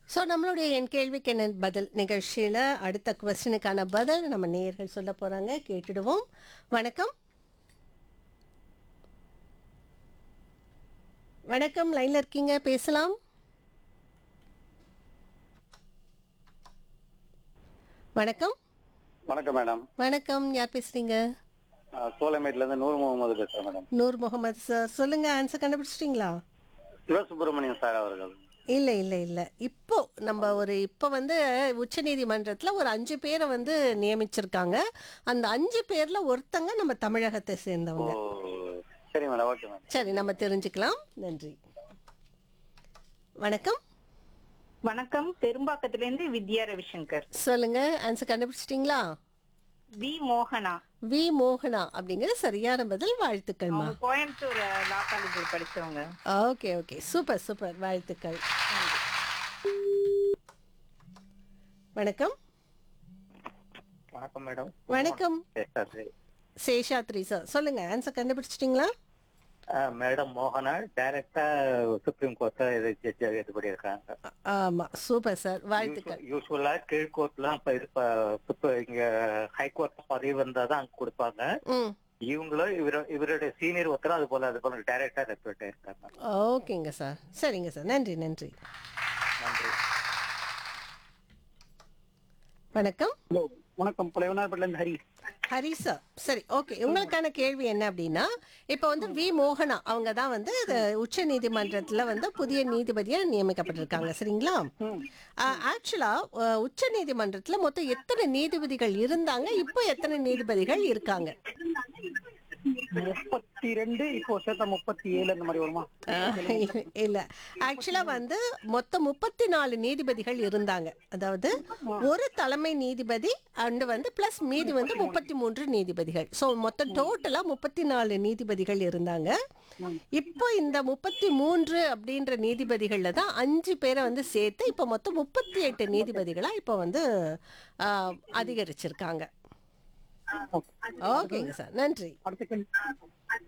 so நம்மளுடைய என் கேள்விக்கு என்ன பதில் நிகழ்ச்சியில் அடுத்த கொஸ்டினுக்கான பதில் நம்ம நேயர்கள் சொல்ல போகிறாங்க கேட்டுடுவோம் வணக்கம் வணக்கம் லைனில் இருக்கீங்க பேசலாம் வணக்கம் வணக்கம் மேடம் வணக்கம் யார் பேசுறீங்க அஹ் சோலைமேட்ல இருந்து நூர் முகமது பேசுறேன் மேடம் நூர் முகமது சார் சொல்லுங்க ஆன்சர் கண்டுபிடிச்சிட்டிங்களா சிவசுப்பிரமணியன் சார் அவர்கள் இல்லை இல்லை இல்லை இப்போ நம்ம ஒரு இப்போ வந்து உச்சநீதிமன்றத்தில் ஒரு அஞ்சு பேரை வந்து நியமிச்சிருக்காங்க அந்த அஞ்சு பேரில் ஒருத்தங்க நம்ம தமிழகத்தை ஓ சேர்ந்தவங்க சரி மேடம் ஓகே மேடம் சரி நம்ம தெரிஞ்சுக்கலாம் நன்றி வணக்கம் வணக்கம் பெரும்பாக்கத்திலிருந்து வித்யா ரவிசங்கர் சொல்லுங்க ஆன்சர் கண்டுபிடிச்சிட்டிங்களா வி மோகனா வி மோகனா அப்படிங்கிற சரியான பதில் வாழ்த்துக்கள்மா அவங்க கோயம்புத்தூர் லா காலேஜில் படிச்சவங்க ஓகே ஓகே சூப்பர் சூப்பர் வாழ்த்துக்கள் வணக்கம் வணக்கம் மேடம் வணக்கம் சேஷாத்ரி சார் சொல்லுங்க ஆன்சர் கண்டுபிடிச்சிட்டிங்களா மேடம் மோகனா டைரக்டா சுப்ரீம் கோர்ட்ல இது ஜட்ஜ் இது பண்ணியிருக்காங்க ஆ- ஆமா சூப்பர் சார் வாழ்த்துக்கள் யூஸ்வலா கீழ்கோர்ட்லாம் இப்ப இது ப- இப்ப இங்க ஹைகோர்ட் பதவி வந்தாதான் அங்க கொடுப்பாங்க ம் இவங்களும் இவர இவருடைய சீனியர் ஒருத்தரும் அது போல அது போல டைரக்டா ரெப்ரண்ட் ஆயிருக்காங்க ஓகேங்க சார் சரிங்க சார் நன்றி நன்றி நன்றி வணக்கம் ஹலோ வணக்கம் புலைவனார்பட்டில இருந்து ஹரி ஹரி சார் சரி ஓகே உங்களுக்கான கேள்வி என்ன அப்படின்னா இப்போ வந்து வி மோகனா அவங்க தான் வந்து உச்ச நீதிமன்றத்தில் வந்து புதிய நீதிபதியாக நியமிக்கப்பட்டிருக்காங்க சரிங்களா ஆக்சுவலா உச்ச நீதிமன்றத்தில் மொத்தம் எத்தனை நீதிபதிகள் இருந்தாங்க இப்போ எத்தனை நீதிபதிகள் இருக்காங்க முப்பத்தி ரெண்டு இப்போ சேர்த்தா முப்பத்தி ஏழு அந்த மாதிரி வருமா ஆஹ் இல்ல ஆக்சுவலா வந்து மொத்தம் முப்பத்தி நாலு நீதிபதிகள் இருந்தாங்க அதாவது ஒரு தலைமை நீதிபதி அண்ட் வந்து பிளஸ் மீதி வந்து முப்பத்தி மூன்று நீதிபதிகள் ஸோ மொத்தம் டோட்டலா முப்பத்தி நாலு நீதிபதிகள் இருந்தாங்க இப்போ இந்த முப்பத்தி மூன்று அப்படின்ற நீதிபதிகள்ல தான் அஞ்சு பேரை வந்து சேர்த்து இப்போ மொத்தம் முப்பத்தி எட்டு நீதிபதிகளா இப்போ வந்து ஆஹ், அதிகரிச்சிருக்காங்க ஓகேங்க சார் நன்றி அடுத்த கேள்வி